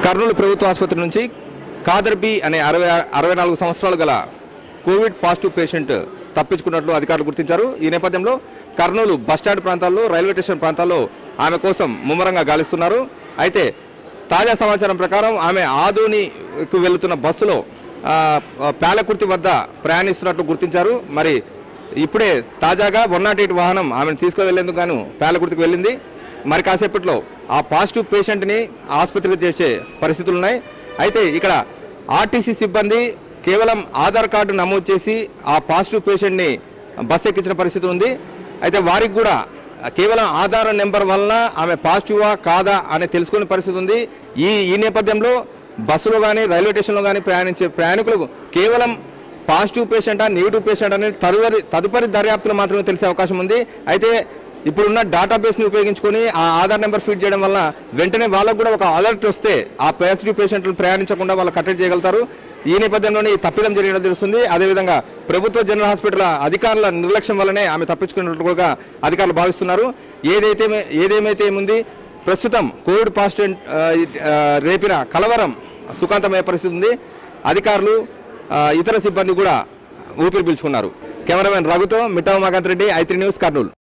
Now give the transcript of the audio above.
కర్నూలు ప్రభుత్వ ఆసుపత్రి నుంచి కాదర్బి అనే అరవై అరవై నాలుగు సంవత్సరాలు గల కోవిడ్ పాజిటివ్ పేషెంట్ తప్పించుకున్నట్లు అధికారులు గుర్తించారు ఈ నేపథ్యంలో కర్నూలు బస్టాండ్ ప్రాంతాల్లో రైల్వే స్టేషన్ ప్రాంతాల్లో ఆమె కోసం ముమ్మరంగా గాలిస్తున్నారు అయితే తాజా సమాచారం ప్రకారం ఆమె ఆదోనికి వెళుతున్న బస్సులో ఆ, పాలకుర్తి వద్ద ప్రయాణిస్తున్నట్లు గుర్తించారు మరి ఇప్పుడే తాజాగా వన్ నాట్ ఎయిట్ వాహనం ఆమెను తీసుకువెళ్లేందుకు గాను పాలకుర్తికి వెళ్ళింది మరి కాసేపట్లో ఆ పాజిటివ్ పేషెంట్ని ఆసుపత్రికి చేర్చే పరిస్థితులు ఉన్నాయి అయితే ఇక్కడ ఆర్టీసీ సిబ్బంది కేవలం ఆధార్ కార్డు నమోదు చేసి ఆ పాజిటివ్ పేషెంట్ని బస్ ఎక్కించిన పరిస్థితి ఉంది అయితే వారికి కూడా కేవలం ఆధార్ నెంబర్ వలన ఆమె పాజిటివా కాదా అని తెలుసుకునే పరిస్థితి ఉంది ఈ ఈ నేపథ్యంలో బస్సులో కానీ రైల్వే స్టేషన్లో కానీ ప్రయాణించే ప్రయాణికులకు కేవలం పాజిటివ్ పేషెంటా నెగిటివ్ పేషెంట్ అనేది తదుపరి తదుపరి దర్యాప్తులో మాత్రమే తెలిసే అవకాశం ఉంది అయితే ఇప్పుడున్న డేటాబేస్ని ఉపయోగించుకొని ఆ ఆధార్ నెంబర్ ఫీడ్ చేయడం వల్ల వెంటనే వాళ్ళకు కూడా ఒక అలర్ట్ వస్తే ఆ పాజిటివ్ పేషెంట్లు ప్రయాణించకుండా వాళ్ళు కట్టడి చేయగలుగుతారు ఈ నేపథ్యంలోనే ఈ తప్పిదం జరిగినట్టు తెలుస్తుంది అదేవిధంగా ప్రభుత్వ జనరల్ హాస్పిటల్ అధికారుల నిర్లక్ష్యం వల్లనే ఆమె తప్పించుకున్నట్లు కూడా అధికారులు భావిస్తున్నారు ఏదైతే ఏదేమైతే ఏముంది ప్రస్తుతం కోవిడ్ పాజిటివ్ రేపిన కలవరం సుఖాంతమయ్యే పరిస్థితి ఉంది అధికారులు ఆ, ఇతర సిబ్బంది కూడా ఊపిరి పీల్చుకున్నారు కెమెరామెన్ రఘుతో మిట్టా ఉమాకాంత్ రెడ్డి ఐత్రి న్యూస్ కర్నూలు